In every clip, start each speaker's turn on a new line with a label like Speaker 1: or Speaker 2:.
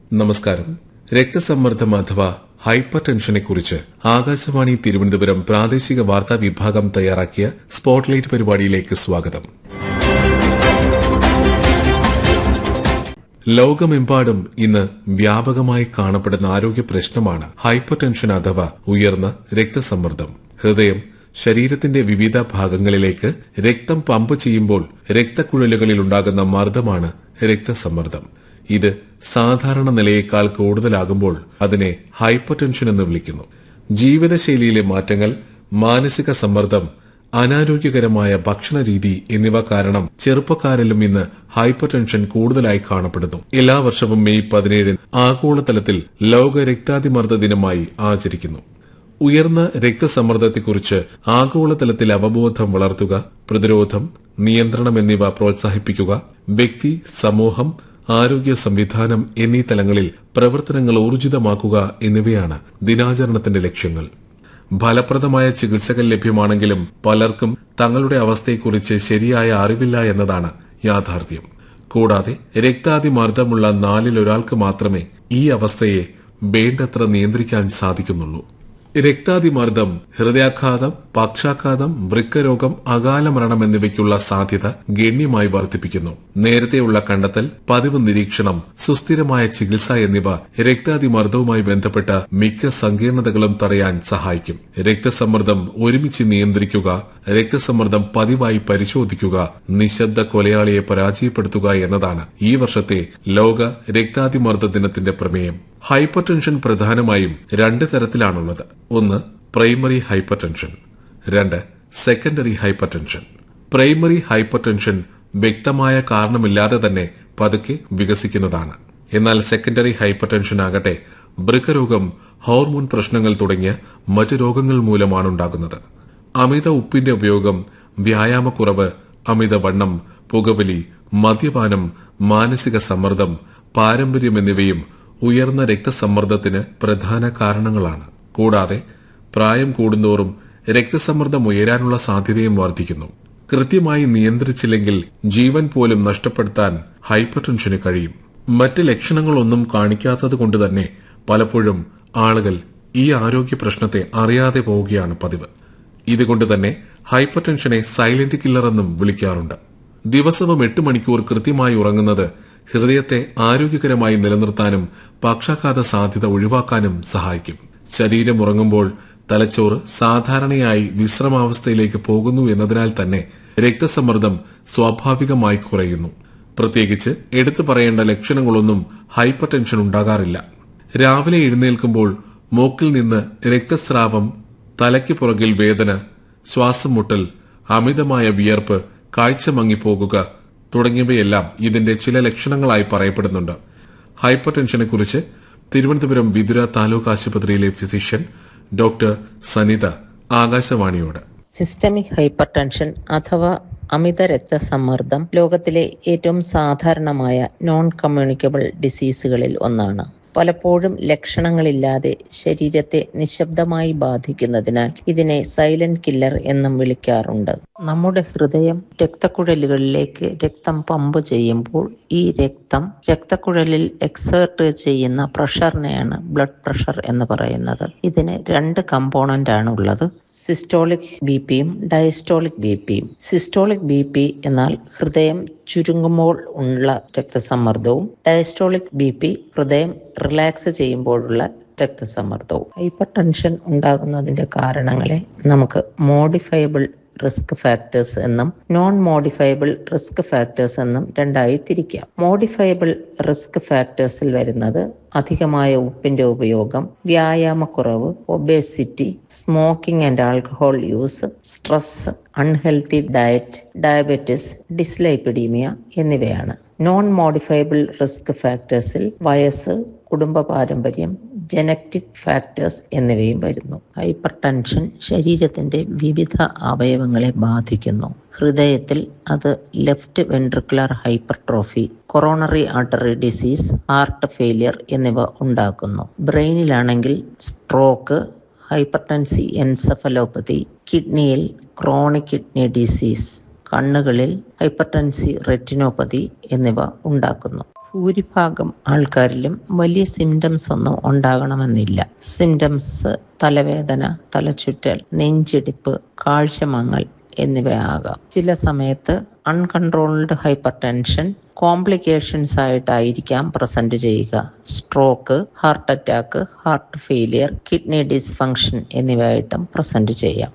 Speaker 1: നമസ്കാരം രക്തസമ്മർദ്ദം അഥവാ ഹൈപ്പർ ടെൻഷനെ കുറിച്ച് ആകാശവാണി തിരുവനന്തപുരം പ്രാദേശിക വാർത്താ വിഭാഗം തയ്യാറാക്കിയ സ്പോട്ട്ലൈറ്റ് പരിപാടിയിലേക്ക് സ്വാഗതം ലോകമെമ്പാടും ഇന്ന് വ്യാപകമായി കാണപ്പെടുന്ന ആരോഗ്യ പ്രശ്നമാണ് ഹൈപ്പർ ടെൻഷൻ അഥവാ ഉയർന്ന രക്തസമ്മർദ്ദം ഹൃദയം ശരീരത്തിന്റെ വിവിധ ഭാഗങ്ങളിലേക്ക് രക്തം പമ്പ് ചെയ്യുമ്പോൾ രക്തക്കുഴലുകളിൽ ഉണ്ടാകുന്ന മർദ്ദമാണ് രക്തസമ്മർദ്ദം ഇത് സാധാരണ നിലയേക്കാൾ കൂടുതലാകുമ്പോൾ അതിനെ ഹൈപ്പർ ടെൻഷൻ എന്ന് വിളിക്കുന്നു ജീവിതശൈലിയിലെ മാറ്റങ്ങൾ മാനസിക സമ്മർദ്ദം അനാരോഗ്യകരമായ ഭക്ഷണ രീതി എന്നിവ കാരണം ചെറുപ്പക്കാരിലും ഇന്ന് ഹൈപ്പർ ടെൻഷൻ കൂടുതലായി കാണപ്പെടുന്നു എല്ലാ വർഷവും മെയ് പതിനേഴിന് ആഗോളതലത്തിൽ ലോക രക്താതിമർദ്ദ ദിനമായി ആചരിക്കുന്നു ഉയർന്ന രക്തസമ്മർദ്ദത്തെക്കുറിച്ച് ആഗോളതലത്തിൽ അവബോധം വളർത്തുക പ്രതിരോധം നിയന്ത്രണം എന്നിവ പ്രോത്സാഹിപ്പിക്കുക വ്യക്തി സമൂഹം ആരോഗ്യ സംവിധാനം എന്നീ തലങ്ങളിൽ പ്രവർത്തനങ്ങൾ ഊർജിതമാക്കുക എന്നിവയാണ് ദിനാചരണത്തിന്റെ ലക്ഷ്യങ്ങൾ ഫലപ്രദമായ ചികിത്സകൾ ലഭ്യമാണെങ്കിലും പലർക്കും തങ്ങളുടെ അവസ്ഥയെക്കുറിച്ച് ശരിയായ അറിവില്ല എന്നതാണ് യാഥാർത്ഥ്യം കൂടാതെ രക്താതിമർദ്ദമുള്ള നാലിലൊരാൾക്ക് മാത്രമേ ഈ അവസ്ഥയെ വേണ്ടത്ര നിയന്ത്രിക്കാൻ സാധിക്കുന്നുള്ളൂ രക്താതിമർദ്ദം ഹൃദയാഘാതം പക്ഷാഘാതം വൃക്കരോഗം അകാല മരണം എന്നിവയ്ക്കുള്ള സാധ്യത ഗണ്യമായി വർദ്ധിപ്പിക്കുന്നു നേരത്തെയുള്ള കണ്ടെത്തൽ പതിവ് നിരീക്ഷണം സുസ്ഥിരമായ ചികിത്സ എന്നിവ രക്താതിമർദ്ദവുമായി ബന്ധപ്പെട്ട മിക്ക സങ്കീർണതകളും തടയാൻ സഹായിക്കും രക്തസമ്മർദ്ദം ഒരുമിച്ച് നിയന്ത്രിക്കുക രക്തസമ്മർദ്ദം പതിവായി പരിശോധിക്കുക നിശബ്ദ കൊലയാളിയെ പരാജയപ്പെടുത്തുക എന്നതാണ് ഈ വർഷത്തെ ലോക രക്താതിമർദ്ദ ദിനത്തിന്റെ പ്രമേയം ഹൈപ്പർ ടെൻഷൻ പ്രധാനമായും രണ്ട് തരത്തിലാണുള്ളത് ഒന്ന് പ്രൈമറി ഹൈപ്പർ ടെൻഷൻ രണ്ട് secondary hypertension primary hypertension വ്യക്തമായ കാരണമില്ലാതെ തന്നെ പതുക്കെ വികസിക്കുന്നതാണ് എന്നാൽ സെക്കൻഡറി ഹൈപ്പർ ടെൻഷൻ ആകട്ടെ വൃക്കരോഗം ഹോർമോൺ പ്രശ്നങ്ങൾ തുടങ്ങിയ മറ്റു രോഗങ്ങൾ മൂലമാണുണ്ടാകുന്നത് അമിത ഉപ്പിന്റെ ഉപയോഗം വ്യായാമക്കുറവ് അമിതവണ്ണം പുകവലി മദ്യപാനം മാനസിക സമ്മർദ്ദം പാരമ്പര്യം എന്നിവയും ഉയർന്ന രക്തസമ്മർദ്ദത്തിന് പ്രധാന കാരണങ്ങളാണ് കൂടാതെ പ്രായം കൂടുന്തോറും രക്തസമ്മർദ്ദം ഉയരാനുള്ള സാധ്യതയും വർദ്ധിക്കുന്നു കൃത്യമായി നിയന്ത്രിച്ചില്ലെങ്കിൽ ജീവൻ പോലും നഷ്ടപ്പെടുത്താൻ ഹൈപ്പർ ടെൻഷന് കഴിയും മറ്റ് ലക്ഷണങ്ങളൊന്നും കാണിക്കാത്തത് കൊണ്ട് തന്നെ പലപ്പോഴും ആളുകൾ ഈ ആരോഗ്യ പ്രശ്നത്തെ അറിയാതെ പോവുകയാണ് പതിവ് ഇതുകൊണ്ട് തന്നെ ഹൈപ്പർ ടെൻഷനെ സൈലന്റ് കില്ലർ എന്നും വിളിക്കാറുണ്ട് ദിവസവും എട്ട് മണിക്കൂർ കൃത്യമായി ഉറങ്ങുന്നത് ഹൃദയത്തെ ആരോഗ്യകരമായി നിലനിർത്താനും പക്ഷാഘാത സാധ്യത ഒഴിവാക്കാനും സഹായിക്കും ശരീരം ഉറങ്ങുമ്പോൾ തലച്ചോറ് സാധാരണയായി വിശ്രമാവസ്ഥയിലേക്ക് പോകുന്നു എന്നതിനാൽ തന്നെ രക്തസമ്മർദ്ദം സ്വാഭാവികമായി കുറയുന്നു പ്രത്യേകിച്ച് എടുത്തു പറയേണ്ട ലക്ഷണങ്ങളൊന്നും ഹൈപ്പർ ടെൻഷൻ ഉണ്ടാകാറില്ല രാവിലെ എഴുന്നേൽക്കുമ്പോൾ മൂക്കിൽ നിന്ന് രക്തസ്രാവം തലയ്ക്ക് പുറകിൽ വേദന ശ്വാസം മുട്ടൽ അമിതമായ വിയർപ്പ് കാഴ്ച മങ്ങിപ്പോകുക തുടങ്ങിയവയെല്ലാം ഇതിന്റെ ചില ലക്ഷണങ്ങളായി പറയപ്പെടുന്നുണ്ട് ഹൈപ്പർ ടെൻഷനെ കുറിച്ച് തിരുവനന്തപുരം വിതുര താലൂക്ക് ആശുപത്രിയിലെ ഫിസിഷ്യൻ ഡോക്ടർ സനിത ആകാശവാണിയോട്
Speaker 2: സിസ്റ്റമിക് ഹൈപ്പർ ടെൻഷൻ അഥവാ അമിത രക്തസമ്മർദ്ദം ലോകത്തിലെ ഏറ്റവും സാധാരണമായ നോൺ കമ്മ്യൂണിക്കബിൾ ഡിസീസുകളിൽ ഒന്നാണ് പലപ്പോഴും ലക്ഷണങ്ങളില്ലാതെ ശരീരത്തെ നിശബ്ദമായി ബാധിക്കുന്നതിനാൽ ഇതിനെ സൈലന്റ് കില്ലർ എന്നും വിളിക്കാറുണ്ട് നമ്മുടെ ഹൃദയം രക്തക്കുഴലുകളിലേക്ക് രക്തം പമ്പ് ചെയ്യുമ്പോൾ ഈ രക്തം രക്തക്കുഴലിൽ എക്സേർട്ട് ചെയ്യുന്ന പ്രഷറിനെയാണ് ബ്ലഡ് പ്രഷർ എന്ന് പറയുന്നത് ഇതിന് രണ്ട് കമ്പോണന്റ് ആണ് ഉള്ളത് സിസ്റ്റോളിക് ബി പിയും ഡയസ്റ്റോളിക് ബി പിയും സിസ്റ്റോളിക് ബി പി എന്നാൽ ഹൃദയം ചുരുങ്ങുമ്പോൾ ഉള്ള രക്തസമ്മർദ്ദവും ഡയസ്റ്റോളിക് ബി പി ഹൃദയം റിലാക്സ് ചെയ്യുമ്പോഴുള്ള രക്തസമ്മർദ്ദവും ഹൈപ്പർ ടെൻഷൻ ഉണ്ടാകുന്നതിന്റെ കാരണങ്ങളെ നമുക്ക് മോഡിഫയബിൾ റിസ്ക് ഫാക്ടേഴ്സ് എന്നും നോൺ മോഡിഫയബിൾ റിസ്ക് ഫാക്ടേഴ്സ് എന്നും രണ്ടായി തിരിക്കാം മോഡിഫയബിൾ റിസ്ക് ഫാക്ടേഴ്സിൽ വരുന്നത് അധികമായ ഉപ്പിന്റെ ഉപയോഗം വ്യായാമക്കുറവ് obesity smoking and alcohol use stress unhealthy diet diabetes dyslipidaemia എന്നിവയാണ് നോൺ മോഡിഫയബിൾ റിസ്ക് ഫാക്ടേഴ്സിൽ വയസ്സ് കുടുംബ പാരമ്പര്യം ജനറ്റിക് ഫാക്ടേഴ്സ് എന്നിവയും വരുന്നു ഹൈപ്പർ ടെൻഷൻ ശരീരത്തിന്റെ വിവിധ അവയവങ്ങളെ ബാധിക്കുന്നു ഹൃദയത്തിൽ അത് left ventricular hypertrophy coronary artery disease heart failure എന്നിവ ഉണ്ടാക്കുന്നു ബ്രെയിനിലാണെങ്കിൽ സ്ട്രോക്ക് ഹൈപ്പർടെൻസി എൻസഫലോപ്പതി കിഡ്നിയിൽ ക്രോണിക് കിഡ്നി ഡിസീസ് കണ്ണുകളിൽ ഹൈപ്പർടെൻസി റെറ്റിനോപ്പതി എന്നിവ ഉണ്ടാക്കുന്നു ഭൂരിഭാഗം ആൾക്കാരിലും വലിയ സിംറ്റംസ് ഒന്നും ഉണ്ടാകണമെന്നില്ല സിംറ്റംസ് തലവേദന തലചുറ്റൽ നെഞ്ചിടിപ്പ് കാഴ്ചമങ്ങൽ എന്നിവയാകാം ചില സമയത്ത് അൺകൺട്രോൾഡ് ഹൈപ്പർ ടെൻഷൻ കോംപ്ലിക്കേഷൻസ് ആയിട്ടായിരിക്കാം പ്രസന്റ് ചെയ്യുക stroke heart attack heart failure kidney dysfunction എന്നിവയായിട്ടും പ്രസന്റ് ചെയ്യാം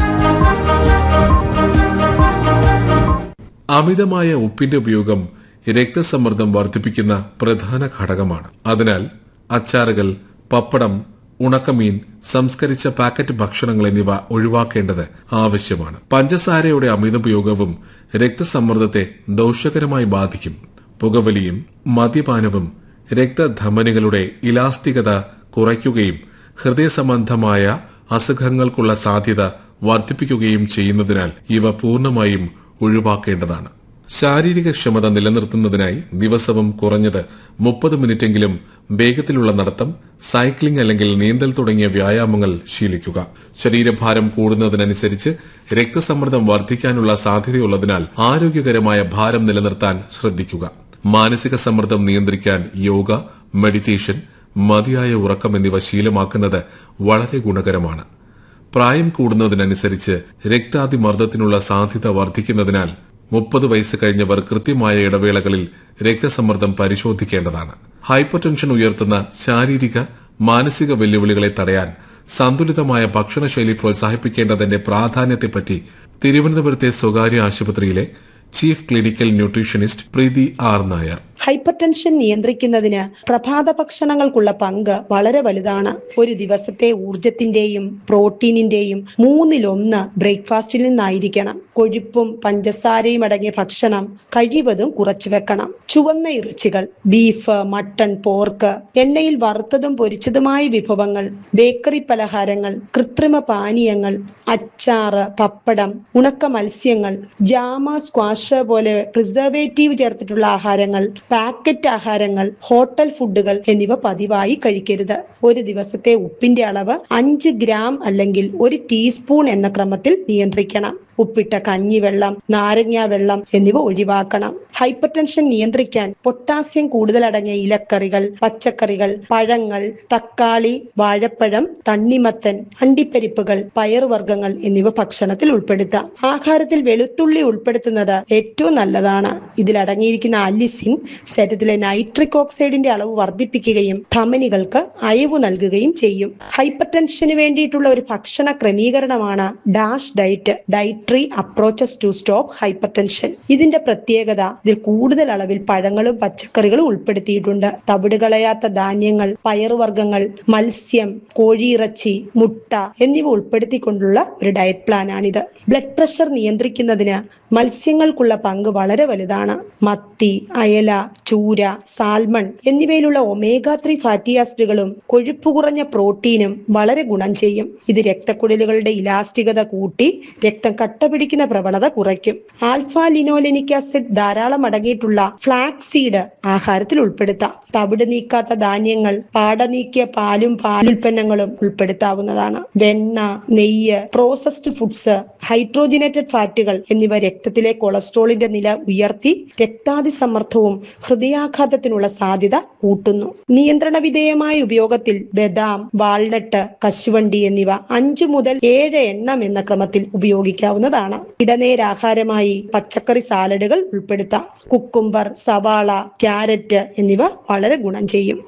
Speaker 1: അമിതമായ ഉപ്പിന്റെ ഉപയോഗം രക്തസമ്മർദ്ദം വർദ്ധിപ്പിക്കുന്ന പ്രധാന ഘടകമാണ് അതിനാൽ അച്ചാറുകൾ പപ്പടം ഉണക്കമീൻ സംസ്കരിച്ച പാക്കറ്റ് ഭക്ഷണങ്ങൾ എന്നിവ ഒഴിവാക്കേണ്ടത് ആവശ്യമാണ് പഞ്ചസാരയുടെ അമിതോപയോഗവും രക്തസമ്മർദ്ദത്തെ ദോഷകരമായി ബാധിക്കും പുകവലിയും മദ്യപാനവും രക്തധമനികളുടെ ഇലാസ്തികത കുറയ്ക്കുകയും ഹൃദയ സംബന്ധമായ അസുഖങ്ങൾക്കുള്ള സാധ്യത വർദ്ധിപ്പിക്കുകയും ചെയ്യുന്നതിനാൽ ഇവ പൂർണ്ണമായും ഒഴിവാക്കേണ്ടതാണ് ശാരീരിക ക്ഷമത നിലനിർത്തുന്നതിനായി ദിവസവും കുറഞ്ഞത് മുപ്പത് മിനിറ്റെങ്കിലും വേഗത്തിലുള്ള നടത്തം സൈക്ലിംഗ് അല്ലെങ്കിൽ നീന്തൽ തുടങ്ങിയ വ്യായാമങ്ങൾ ശീലിക്കുക ശരീരഭാരം കൂടുന്നതിനനുസരിച്ച് രക്തസമ്മർദ്ദം വർദ്ധിക്കാനുള്ള സാധ്യതയുള്ളതിനാൽ ആരോഗ്യകരമായ ഭാരം നിലനിർത്താൻ ശ്രദ്ധിക്കുക മാനസിക സമ്മർദ്ദം നിയന്ത്രിക്കാൻ യോഗ മെഡിറ്റേഷൻ മതിയായ ഉറക്കം എന്നിവ ശീലമാക്കുന്നത് വളരെ ഗുണകരമാണ് പ്രായം കൂടുന്നതിനനുസരിച്ച് രക്താതിമർദ്ദത്തിനുള്ള സാധ്യത വർദ്ധിക്കുന്നതിനാൽ മുപ്പത് വയസ്സ് കഴിഞ്ഞവർ കൃത്യമായ ഇടവേളകളിൽ രക്തസമ്മർദ്ദം പരിശോധിക്കേണ്ടതാണ് ഹൈപ്പർ ടെൻഷൻ ഉയർത്തുന്ന ശാരീരിക മാനസിക വെല്ലുവിളികളെ തടയാൻ സന്തുലിതമായ ഭക്ഷണശൈലി പ്രോത്സാഹിപ്പിക്കേണ്ടതിന്റെ പ്രാധാന്യത്തെപ്പറ്റി തിരുവനന്തപുരത്തെ സ്വകാര്യ ആശുപത്രിയിലെ chief clinical nutritionist Preethi R Nair
Speaker 3: hypertension നിയന്ത്രിക്കുന്നതിന് പ്രഭാത ഭക്ഷണങ്ങൾക്കുള്ള പങ്ക് വളരെ വലുതാണ് ഒരു ദിവസത്തെ ഊർജത്തിന്റെയും പ്രോട്ടീനിന്റെയും മൂന്നിലൊന്ന് ബ്രേക്ക്ഫാസ്റ്റിൽ നിന്നായിരിക്കണം കൊഴുപ്പും പഞ്ചസാരയും അടങ്ങിയ ഭക്ഷണം കഴിവതും കുറച്ചു വെക്കണം ചുവന്ന ഇറച്ചികൾ ബീഫ് മട്ടൺ പോർക്ക് എണ്ണയിൽ വറുത്തതും പൊരിച്ചതുമായ വിഭവങ്ങൾ ബേക്കറി പലഹാരങ്ങൾ കൃത്രിമ പാനീയങ്ങൾ അച്ചാറ് പപ്പടം ഉണക്ക മത്സ്യങ്ങൾ ജാമ സ്ക്വാഷ് പോലെ പ്രിസർവേറ്റീവ് ചേർത്തിട്ടുള്ള ആഹാരങ്ങൾ പാക്കറ്റ് ആഹാരങ്ങൾ ഹോട്ടൽ ഫുഡുകൾ എന്നിവ പതിവായി കഴിക്കരുത് ഒരു ദിവസത്തെ ഉപ്പിന്റെ അളവ് അഞ്ച് ഗ്രാം അല്ലെങ്കിൽ ഒരു ടീസ്പൂൺ എന്ന ക്രമത്തിൽ നിയന്ത്രിക്കണം ഉപ്പിട്ട കഞ്ഞിവെള്ളം നാരങ്ങാ വെള്ളം എന്നിവ ഒഴിവാക്കണം ഹൈപ്പർ ടെൻഷൻ നിയന്ത്രിക്കാൻ പൊട്ടാസ്യം കൂടുതലടങ്ങിയ ഇലക്കറികൾ പച്ചക്കറികൾ പഴങ്ങൾ തക്കാളി വാഴപ്പഴം തണ്ണിമത്തൻ അണ്ടിപ്പരിപ്പുകൾ പയറുവർഗ്ഗങ്ങൾ എന്നിവ ഭക്ഷണത്തിൽ ഉൾപ്പെടുത്താം ആഹാരത്തിൽ വെളുത്തുള്ളി ഉൾപ്പെടുത്തുന്നത് ഏറ്റവും നല്ലതാണ് ഇതിൽ അടങ്ങിയിരിക്കുന്ന അലിസിൻ ശരീരത്തിലെ നൈട്രിക് ഓക്സൈഡിന്റെ അളവ് വർദ്ധിപ്പിക്കുകയും ധമനികൾക്ക് അയവ് നൽകുകയും ചെയ്യും ഹൈപ്പർ ടെൻഷന് വേണ്ടിയിട്ടുള്ള ഒരു ഭക്ഷണ ക്രമീകരണമാണ് DASH diet diet dietary approaches to stop hypertension ഇതിന്റെ പ്രത്യേകത ഇതിൽ കൂടുതൽ അളവിൽ പഴങ്ങളും പച്ചക്കറികളും ഉൾപ്പെടുത്തിയിട്ടുണ്ട് തവിട് കളയാത്ത ധാന്യങ്ങൾ പയറുവർഗ്ഗങ്ങൾ മത്സ്യം കോഴിയിറച്ചി മുട്ട എന്നിവ ഉൾപ്പെടുത്തിക്കൊണ്ടുള്ള ഒരു ഡയറ്റ് പ്ലാനാണിത് ബ്ലഡ് പ്രഷർ നിയന്ത്രിക്കുന്നതിന് മത്സ്യങ്ങൾക്കുള്ള പങ്ക് വളരെ വലുതാണ് മത്തി അയല ചൂര സാൽമൺ എന്നിവയിലുള്ള ഒമേഗ ത്രീ ഫാറ്റി ആസിഡുകളും കൊഴുപ്പ് കുറഞ്ഞ പ്രോട്ടീനും വളരെ ഗുണം ചെയ്യും ഇത് രക്തക്കുഴലുകളുടെ ഇലാസ്റ്റികത കൂട്ടി രക്തം കട്ട പിടിക്കുന്ന പ്രവണത കുറയ്ക്കും ആൽഫ ലിനോലെനിക് ആസിഡ് ധാരാളം അടങ്ങിയിട്ടുള്ള ഫ്ലാക്സ് സീഡ് ആഹാരത്തിൽ ഉൾപ്പെടുത്താം തവിട് നീക്കാത്ത ധാന്യങ്ങൾ പാട നീക്കിയ പാലും പാലുൽപ്പന്നങ്ങളും ഉൾപ്പെടുത്താവുന്നതാണ് വെണ്ണ നെയ്യ് പ്രോസസ്ഡ് ഫുഡ്സ് ഹൈഡ്രോജിനേറ്റഡ് ഫാറ്റുകൾ എന്നിവ രക്തത്തിലെ കൊളസ്ട്രോളിന്റെ നില ഉയർത്തി രക്താതിസമ്മർദ്ദവും ഹൃദയാഘാതത്തിനുള്ള സാധ്യത കൂട്ടുന്നു നിയന്ത്രണ വിധേയമായ ഉപയോഗത്തിൽ ബദാം വാൾനട്ട് കശുവണ്ടി എന്നിവ അഞ്ചു മുതൽ ഏഴ് എണ്ണം എന്ന ക്രമത്തിൽ ഉപയോഗിക്കാവുന്നതാണ് ഇടനേരാഹാരമായി പച്ചക്കറി സാലഡുകൾ ഉൾപ്പെടുത്താം കുക്കുംബർ സവാള ക്യാരറ്റ് എന്നിവ വളരെ ഗുണം ചെയ്യും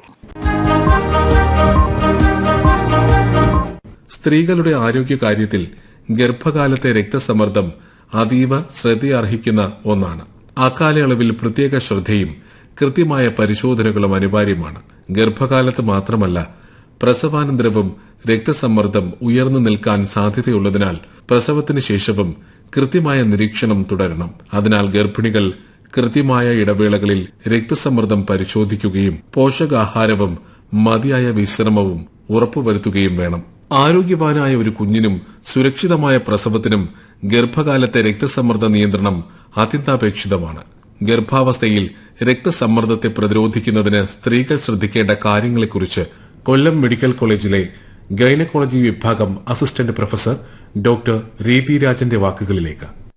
Speaker 1: സ്ത്രീകളുടെ ആരോഗ്യ കാര്യത്തിൽ ഗർഭകാലത്തെ രക്തസമ്മർദ്ദം അതീവ ശ്രദ്ധയർഹിക്കുന്ന ഒന്നാണ് അക്കാലയളവിൽ പ്രത്യേക ശ്രദ്ധയും കൃത്യമായ പരിശോധനകളും അനിവാര്യമാണ് ഗർഭകാലത്ത് മാത്രമല്ല പ്രസവാനന്തരവും രക്തസമ്മർദ്ദം ഉയർന്നു നിൽക്കാൻ സാധ്യതയുള്ളതിനാൽ പ്രസവത്തിന് ശേഷവും കൃത്യമായ നിരീക്ഷണം തുടരണം അതിനാൽ ഗർഭിണികൾ കൃത്യമായ ഇടവേളകളിൽ രക്തസമ്മർദ്ദം പരിശോധിക്കുകയും പോഷകാഹാരവും മതിയായ വിശ്രമവും ഉറപ്പുവരുത്തുകയും വേണം ആരോഗ്യവാനായ ഒരു കുഞ്ഞിനും സുരക്ഷിതമായ പ്രസവത്തിനും ഗർഭകാലത്തെ രക്തസമ്മർദ്ദ നിയന്ത്രണം അത്യന്താപേക്ഷിതമാണ് ഗർഭാവസ്ഥയിൽ രക്തസമ്മർദ്ദത്തെ പ്രതിരോധിക്കുന്നതിന് സ്ത്രീകൾ ശ്രദ്ധിക്കേണ്ട കാര്യങ്ങളെക്കുറിച്ച് കൊല്ലം മെഡിക്കൽ കോളേജിലെ ഗൈനക്കോളജി വിഭാഗം അസിസ്റ്റന്റ് പ്രൊഫസർ ഡോക്ടർ രീതി രാജന്റെ വാക്കുകളിലേക്ക്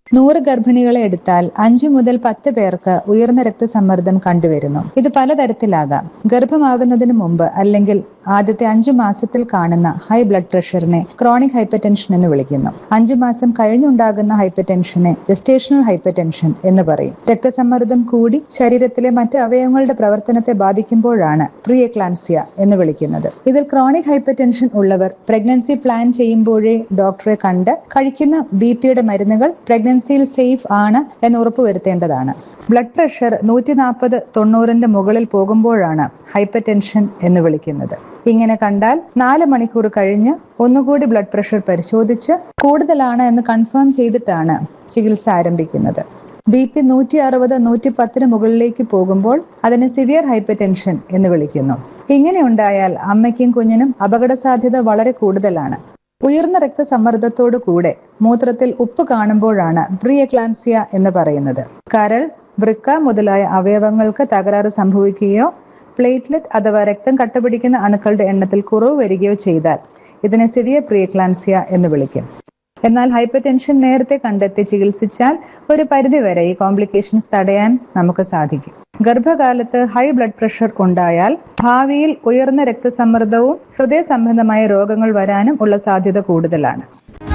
Speaker 4: നൂറ് ഗർഭിണികളെ എടുത്താൽ അഞ്ചു മുതൽ പത്ത് പേർക്ക് ഉയർന്ന രക്തസമ്മർദ്ദം കണ്ടുവരുന്നു ഇത് പലതരത്തിലാകാം ഗർഭമാകുന്നതിന് മുമ്പ് അല്ലെങ്കിൽ ആദ്യത്തെ അഞ്ചു മാസത്തിൽ കാണുന്ന ഹൈ ബ്ലഡ് പ്രഷറിനെ ക്രോണിക് ഹൈപ്പർടെൻഷൻ എന്ന് വിളിക്കുന്നു അഞ്ചു മാസം കഴിഞ്ഞുണ്ടാകുന്ന ഹൈപ്പർടെൻഷനെ ജസ്റ്റേഷണൽ ഹൈപ്പർടെൻഷൻ എന്ന് പറയും രക്തസമ്മർദ്ദം കൂടി ശരീരത്തിലെ മറ്റ് അവയവങ്ങളുടെ പ്രവർത്തനത്തെ ബാധിക്കുമ്പോഴാണ് പ്രീ എക്ലാംസിയ എന്ന് വിളിക്കുന്നത് ഇതിൽ ക്രോണിക് ഹൈപ്പർടെൻഷൻ ഉള്ളവർ പ്രഗ്നൻസി പ്ലാൻ ചെയ്യുമ്പോഴേ ഡോക്ടറെ കണ്ട് കഴിക്കുന്ന ബി പിയുടെ മരുന്നുകൾ പ്രഗ്നൻസിയിൽ സേഫ് ആണ് എന്ന് ഉറപ്പുവരുത്തേണ്ടതാണ് ബ്ലഡ് പ്രഷർ നൂറ്റി നാൽപ്പത് തൊണ്ണൂറിന്റെ മുകളിൽ പോകുമ്പോഴാണ് ഹൈപ്പർ ടെൻഷൻ എന്ന് വിളിക്കുന്നത് ഇങ്ങനെ കണ്ടാൽ നാല് മണിക്കൂർ കഴിഞ്ഞ് ഒന്നുകൂടി ബ്ലഡ് പ്രഷർ പരിശോധിച്ച് കൂടുതലാണ് എന്ന് കൺഫേം ചെയ്തിട്ടാണ് ചികിത്സ ആരംഭിക്കുന്നത് ബി പി നൂറ്റി അറുപത് നൂറ്റി പത്തിന് മുകളിലേക്ക് പോകുമ്പോൾ അതിനെ സിവിയർ ഹൈപ്പർ ടെൻഷൻ എന്ന് വിളിക്കുന്നു ഇങ്ങനെ ഉണ്ടായാൽ അമ്മയ്ക്കും കുഞ്ഞിനും അപകട സാധ്യത വളരെ കൂടുതലാണ് ഉയർന്ന രക്തസമ്മർദ്ദത്തോടു കൂടെ മൂത്രത്തിൽ ഉപ്പ് കാണുമ്പോഴാണ് പ്രീ എക്ലാംസിയ എന്ന് പറയുന്നത് കരൾ വൃക്ക മുതലായ അവയവങ്ങൾക്ക് തകരാറ് സംഭവിക്കുകയോ പ്ലേറ്റ്ലെറ്റ് അഥവാ രക്തം കട്ടപിടിക്കുന്ന അണുക്കളുടെ എണ്ണത്തിൽ കുറവ് വരികയോ ചെയ്താൽ ഇതിനെ സിവിയർ പ്രീ എക്ലാംസിയ എന്ന് വിളിക്കും എന്നാൽ ഹൈപ്പർ ടെൻഷൻ നേരത്തെ കണ്ടെത്തി ചികിത്സിച്ചാൽ ഒരു പരിധിവരെ ഈ കോംപ്ലിക്കേഷൻസ് തടയാൻ നമുക്ക് സാധിക്കും ഗർഭകാലത്ത് ഹൈ ബ്ലഡ് പ്രഷർ ഉണ്ടായാൽ ഭാവിയിൽ ഉയർന്ന രക്തസമ്മർദ്ദവും ഹൃദയ സംബന്ധമായ രോഗങ്ങൾ വരാനും ഉള്ള സാധ്യത കൂടുതലാണ്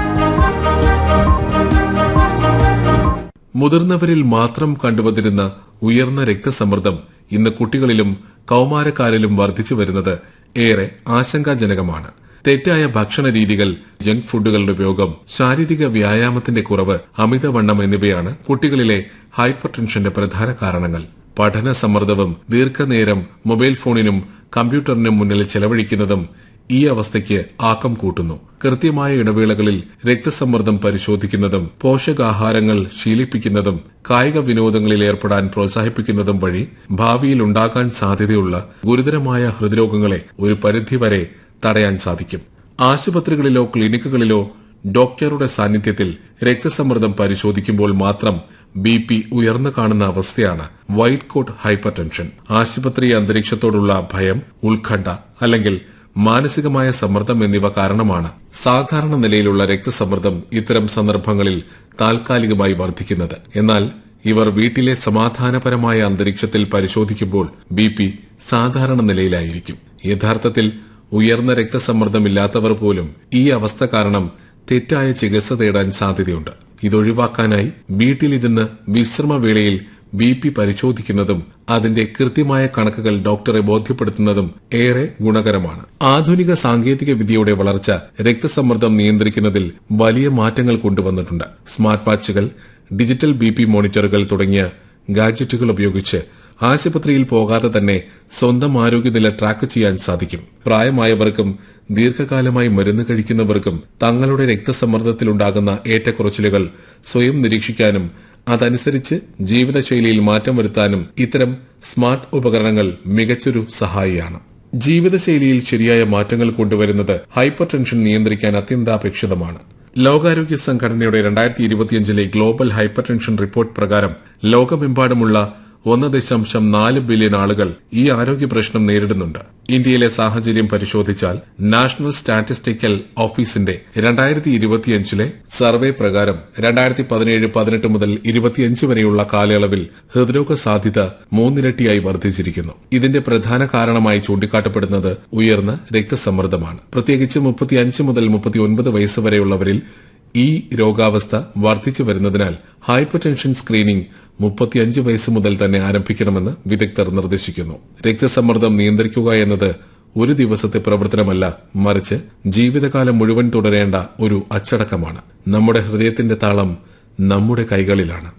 Speaker 1: മുതിർന്നവരിൽ മാത്രം കണ്ടുവന്നിരുന്ന ഉയർന്ന രക്തസമ്മർദ്ദം ഇന്ന് കുട്ടികളിലും കൌമാരക്കാരിലും വർദ്ധിച്ചു വരുന്നത് ഏറെ ആശങ്കാജനകമാണ് തെറ്റായ ഭക്ഷണ രീതികൾ ജങ്ക് ഫുഡുകളുടെ ഉപയോഗം ശാരീരിക വ്യായാമത്തിന്റെ കുറവ് അമിതവണ്ണം എന്നിവയാണ് കുട്ടികളിലെ ഹൈപ്പർ ടെൻഷന്റെ പ്രധാന കാരണങ്ങൾ പഠന സമ്മർദ്ദവും ദീർഘനേരം മൊബൈൽ ഫോണിനും കമ്പ്യൂട്ടറിനും മുന്നിൽ ചെലവഴിക്കുന്നതും ഈ അവസ്ഥയ്ക്ക് ആക്കം കൂട്ടുന്നു കൃത്യമായ ഇടവേളകളിൽ രക്തസമ്മർദ്ദം പരിശോധിക്കുന്നതും പോഷകാഹാരങ്ങൾ ശീലിപ്പിക്കുന്നതും കായിക വിനോദങ്ങളിൽ ഏർപ്പെടാൻ പ്രോത്സാഹിപ്പിക്കുന്നതും വഴി ഭാവിയിൽ ഉണ്ടാകാൻ സാധ്യതയുള്ള ഗുരുതരമായ ഹൃദ്രോഗങ്ങളെ ഒരു പരിധിവരെ തടയാൻ സാധിക്കും ആശുപത്രികളിലോ ക്ലിനിക്കുകളിലോ ഡോക്ടറുടെ സാന്നിധ്യത്തിൽ രക്തസമ്മർദ്ദം പരിശോധിക്കുമ്പോൾ മാത്രം ബി പി ഉയർന്നു കാണുന്ന അവസ്ഥയാണ് വൈറ്റ് കോട്ട് ഹൈപ്പർ ടെൻഷൻ ആശുപത്രി അന്തരീക്ഷത്തോടുള്ള ഭയം ഉത്കണ്ഠ അല്ലെങ്കിൽ മാനസികമായ സമ്മർദ്ദം എന്നിവ കാരണമാണ് സാധാരണ നിലയിലുള്ള രക്തസമ്മർദ്ദം ഇത്തരം സന്ദർഭങ്ങളിൽ താൽക്കാലികമായി വർദ്ധിക്കുന്നത് എന്നാൽ ഇവർ വീട്ടിലെ സമാധാനപരമായ അന്തരീക്ഷത്തിൽ പരിശോധിക്കുമ്പോൾ ബി പി സാധാരണ നിലയിലായിരിക്കും യഥാർത്ഥത്തിൽ ഉയർന്ന രക്തസമ്മർദ്ദമില്ലാത്തവർ പോലും ഈ അവസ്ഥ കാരണം തെറ്റായ ചികിത്സ തേടാൻ സാധ്യതയുണ്ട് ഇതൊഴിവാക്കാനായി വീട്ടിലിരുന്ന് വിശ്രമവേളയിൽ ബി പി പരിശോധിക്കുന്നതും അതിന്റെ കൃത്യമായ കണക്കുകൾ ഡോക്ടറെ ബോധ്യപ്പെടുത്തുന്നതും ഏറെ ഗുണകരമാണ് ആധുനിക സാങ്കേതിക വിദ്യയുടെ വളർച്ച രക്തസമ്മർദ്ദം നിയന്ത്രിക്കുന്നതിൽ വലിയ മാറ്റങ്ങൾ കൊണ്ടുവന്നിട്ടുണ്ട് സ്മാർട്ട് വാച്ചുകൾ ഡിജിറ്റൽ ബി പി മോണിറ്ററുകൾ തുടങ്ങിയ ഗാഡ്ജറ്റുകൾ ഉപയോഗിച്ച് ആശുപത്രിയിൽ പോകാതെ തന്നെ സ്വന്തം ആരോഗ്യനില ട്രാക്ക് ചെയ്യാൻ സാധിക്കും പ്രായമായവർക്കും ദീർഘകാലമായി മരുന്ന് കഴിക്കുന്നവർക്കും തങ്ങളുടെ രക്തസമ്മർദ്ദത്തിലുണ്ടാകുന്ന ഏറ്റക്കുറച്ചിലുകൾ സ്വയം നിരീക്ഷിക്കാനും അതനുസരിച്ച് ജീവിതശൈലിയിൽ മാറ്റം വരുത്താനും ഇത്തരം സ്മാർട്ട് ഉപകരണങ്ങൾ മികച്ചൊരു സഹായിയാണ് ജീവിതശൈലിയിൽ ശരിയായ മാറ്റങ്ങൾ കൊണ്ടുവരുന്നത് ഹൈപ്പർ ടെൻഷൻ നിയന്ത്രിക്കാൻ അത്യന്താപേക്ഷിതമാണ് ലോകാരോഗ്യ സംഘടനയുടെ രണ്ടായിരത്തി ഇരുപത്തിയഞ്ചിലെ ഗ്ലോബൽ ഹൈപ്പർ ടെൻഷൻ റിപ്പോർട്ട് പ്രകാരം ലോകമെമ്പാടുമുള്ള ഒന്ന് ദശാംശം നാല് ബില്യൺ ആളുകൾ ഈ ആരോഗ്യ പ്രശ്നം നേരിടുന്നുണ്ട് ഇന്ത്യയിലെ സാഹചര്യം പരിശോധിച്ചാൽ നാഷണൽ സ്റ്റാറ്റിസ്റ്റിക്കൽ ഓഫീസിന്റെ രണ്ടായിരത്തി ഇരുപത്തിയഞ്ചിലെ സർവേ പ്രകാരം രണ്ടായിരത്തി പതിനേഴ് പതിനെട്ട് മുതൽ ഇരുപത്തിയഞ്ച് വരെയുള്ള കാലയളവിൽ ഹൃദ്രോഗ സാധ്യത മൂന്നിരട്ടിയായി വർദ്ധിച്ചിരിക്കുന്നു ഇതിന്റെ പ്രധാന കാരണമായി ചൂണ്ടിക്കാട്ടപ്പെടുന്നത് ഉയർന്ന രക്തസമ്മർദ്ദമാണ് പ്രത്യേകിച്ച് മുപ്പത്തിയഞ്ച് മുതൽ മുപ്പത്തിയൊൻപത് വയസ്സ് വരെയുള്ളവരിൽ ഈ രോഗാവസ്ഥ വർദ്ധിച്ചു വരുന്നതിനാൽ ഹൈപ്പർ ടെൻഷൻ സ്ക്രീനിംഗ് മുപ്പത്തിയഞ്ച് വയസ്സ് മുതൽ തന്നെ ആരംഭിക്കണമെന്ന് വിദഗ്ധർ നിർദ്ദേശിക്കുന്നു രക്തസമ്മർദ്ദം നിയന്ത്രിക്കുക എന്നത് ഒരു ദിവസത്തെ പ്രവർത്തനമല്ല മറിച്ച് ജീവിതകാലം മുഴുവൻ തുടരേണ്ട ഒരു അച്ചടക്കമാണ് നമ്മുടെ ഹൃദയത്തിന്റെ താളം നമ്മുടെ കൈകളിലാണ്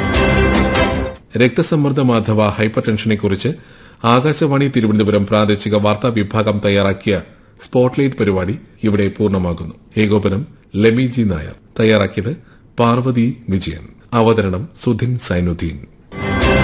Speaker 1: രക്തസമ്മർദ്ദം അഥവാ ഹൈപ്പർ ടെൻഷനെക്കുറിച്ച് ആകാശവാണി തിരുവനന്തപുരം പ്രാദേശിക വാർത്താ വിഭാഗം തയ്യാറാക്കിയ സ്പോട്ട്ലൈറ്റ് പരിപാടി ഇവിടെ പൂർണ്ണമാകുന്നു ഏകോപനം ലെമി ജി നായർ തയ്യാറാക്കിയത് പാർവതി വിജയൻ അവതരണം സുധിൻ സൈനുദ്ദീൻ